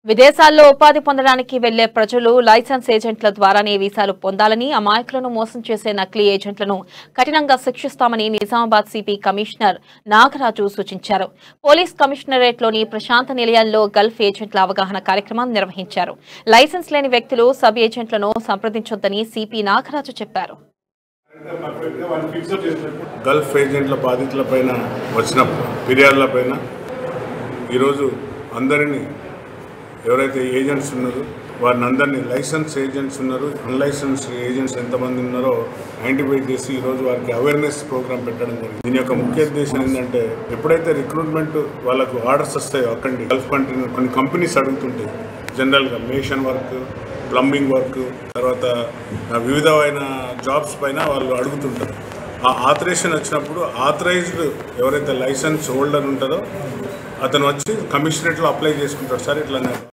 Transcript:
విదేశాల్లో ఉపాధి పొందడానికి వెళ్లే ప్రజలు లైసెన్స్ ఏజెంట్ల ద్వారానే వీసాలు పొందాలని అమాయకులను మోసం చేసే నకిలీ ఏజెంట్లను కఠినంగా శిక్షిస్తామని నిజామాబాద్ సిపి కమిషనర్ నాగరాజు సూచించారు పోలీస్ కమిషనరేట్లోని ప్రశాంత నిలయాల్లో గల్ఫ్ ఏజెంట్ల అవగాహన కార్యక్రమం నిర్వహించారు లైసెన్స్ లేని వ్యక్తులు సబ్ ఏజెంట్లను సంప్రదించొద్దని సిపి నాగరాజు చెప్పారు గల్ఫ్ ఏజెంట్ల బాధితులపైన వచ్చిన ఫిర్యాదులపైన ఈరోజు అందరినీ ఎవరైతే ఏజెంట్స్ ఉన్నారో వారిని అందరినీ లైసెన్స్ ఏజెంట్స్ ఉన్నారు అన్లైసెన్స్ ఏజెంట్స్ ఎంతమంది ఉన్నారో ఐడెంటిఫై చేసి ఈరోజు వారికి అవేర్నెస్ ప్రోగ్రామ్ పెట్టడం జరిగింది దీని యొక్క ముఖ్య ఉద్దేశం ఏంటంటే ఎప్పుడైతే రిక్రూట్మెంట్ వాళ్ళకు ఆర్డర్స్ వస్తాయో అక్కడి గల్ఫ్ కంట్రీ కొన్ని కంపెనీస్ అడుగుతుంటాయి జనరల్గా మేషన్ వర్క్ ప్లంబింగ్ వర్క్ తర్వాత ఆ, వివిధమైన జాబ్స్ పైన వాళ్ళు అడుగుతుంటారు ఆ ఆథరైజేషన్ వచ్చినప్పుడు ఆథరైజ్డ్ ఎవరైతే లైసెన్స్ హోల్డర్ ఉంటారో అతను వచ్చి కమిషనరేట్లో అప్లై చేసుకుంటాడు సార్ ఇట్లా నాకు